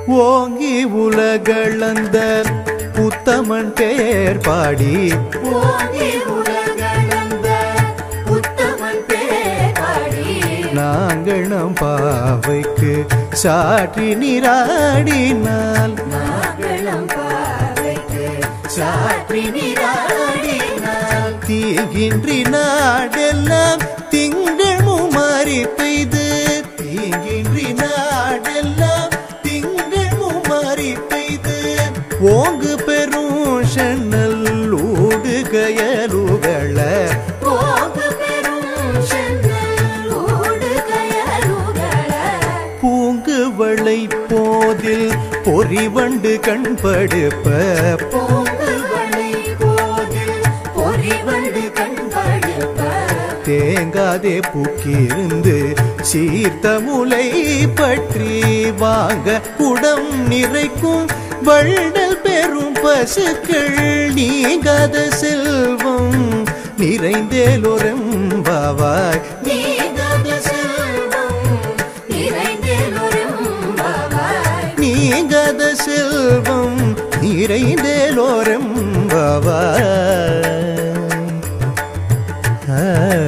ஓங்கி உலகளந்த உத்தமன் பெயர் பாடி ஓங்கி உலகளந்த உத்தமன் பேர் பாடி நாங்கள் நம் பாவைக்கு சாற்றி நீராடினால் நாங்களும் பார்வைக்கு சாற்றி நீராடினாள் தீங்கின்றி நாடெல்லாம் திங்கள் முமாறி பெய்து தீங்கின்றி நாடெல்லாம் திங்கள் முமாறி பெய்து ஓங்கு பெரும் சென்னல் ஊடுகயலுகள போகு பெரும் சென்னல் ஓடுகயலுகள பூங்குவளை போதில் பொறிவண்டு கண்படுப்ப பூங்குவளை போதில் பொறிவண்டு கண்படுப்ப தேங்காதே பூக்கிருந்து சீர்த்த முலை பற்றி வாங்க குடம் நிறைக்கும் வள்ளல் பெரும் பசுக்கள் நீங்காத செல்வம் நிறைந்தேலொரம்பாவாய் நீங்காத செல்வம் நிறைந்தேலொரும்பாவாய். நீங்காத செல்வம் நிறைந்தேலோரம்பாவாய் ஆ